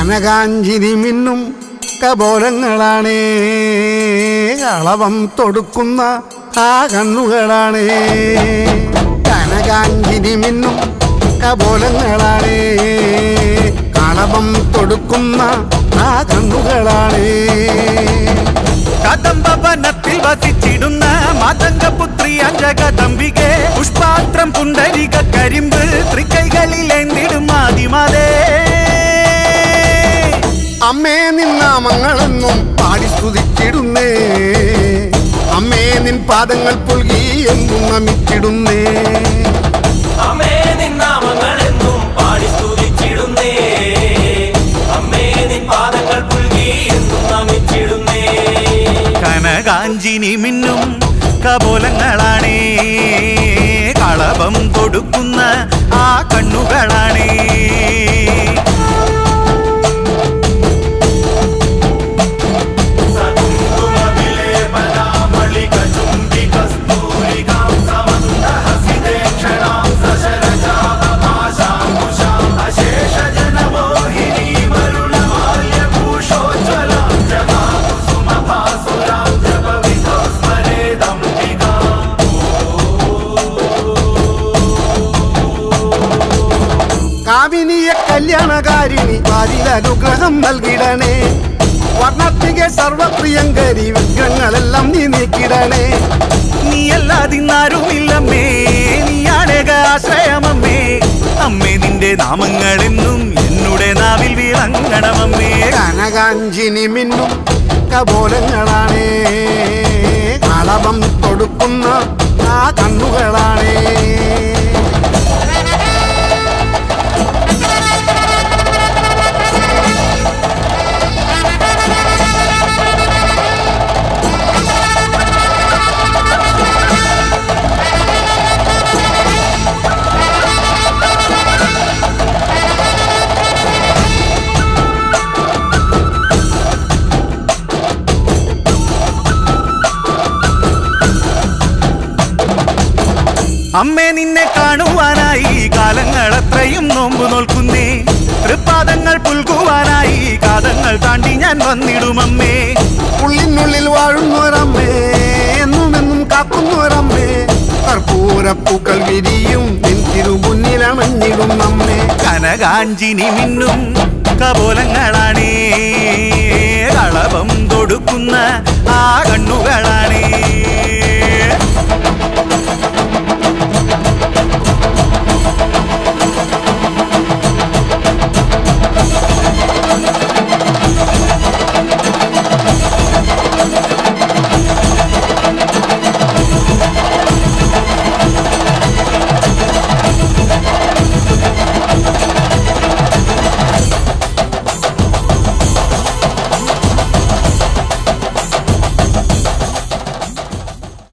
കനകാഞ്ചിരി മിന്നും കപോലങ്ങളാണേ കളവം തൊടുക്കുന്ന ആ കണ്ണുകളാണേ കനകാഞ്ചിരി മിന്നും കപോലങ്ങളാണേ കളവം തൊടുക്കുന്ന ആ കണ്ണുകളാണേ കദംബവനത്തിൽ വസിച്ചിടുന്ന മാതംഗപുത്രി അഞ്ജകദംബികെ പുഷ്പാത്രം പുണ്ടരിക കരിമ്പ് തൃക്കൈകളിലേന്തിടും ആദിമാതേ അമ്മേ നിന്നാമങ്ങളെന്നും പാടി സ്തുതിച്ചിടുന്നേ അമ്മേ നിൻ പാദങ്ങൾ പുൽകി എന്നും നമിച്ചിടുന്നേ അമ്മേ നിന്നാമങ്ങളെന്നും പാടി സ്തുതിച്ചിടുന്നേ അമ്മേ നിൻ പാദങ്ങൾ പുൽകി എന്നും നമിച്ചിടുന്നേ കനകാഞ്ചിനി മിന്നും കപോലങ്ങളാണേ കളഭം കൊടുക്കുന്ന ആ കണ്ണുകളാണേ കാവിനിയ കല്യാണകാരിണി വാരിൽ അനുഗ്രഹം നൽകിടണേ വർണ്ണത്തിക സർവപ്രിയങ്കരി വിഗ്രഹങ്ങളെല്ലാം നീ നീക്കിടണേ നീയല്ലാതിന്നാരുമില്ലമ്മേ നീയാണേക ആശ്രയമമ്മേ അമ്മേ നിന്റെ നാമങ്ങളെന്നും എന്നുടെ നാവിൽ വിളങ്ങണമമ്മേ കനകാഞ്ചിനി മിന്നും കപോലങ്ങളാണേ കളവം കൊടുക്കുന്ന ആ കണ്ണുകളാണേ അമ്മേ നിന്നെ കാണുവാനായി കാലങ്ങൾ അത്രയും നോമ്പ് നോൽക്കുന്നേ തൃപ്പാദങ്ങൾ പുൽകുവാനായി കാതങ്ങൾ താണ്ടി ഞാൻ വന്നിടുമമ്മേ ഉള്ളിനുള്ളിൽ വാഴുന്നൊരമ്മേ എന്നും എന്നും കാക്കുന്നൊരമ്മേ കർപ്പൂരപ്പൂക്കൾ വിരിയും നിൻ തിരുമുന്നിലണഞ്ഞിടും നമ്മേ കനകാഞ്ചിനി മിന്നും കപോലങ്ങളാണേ കളഭം കൊടുക്കുന്ന ആ കണ്ണുകളാണേ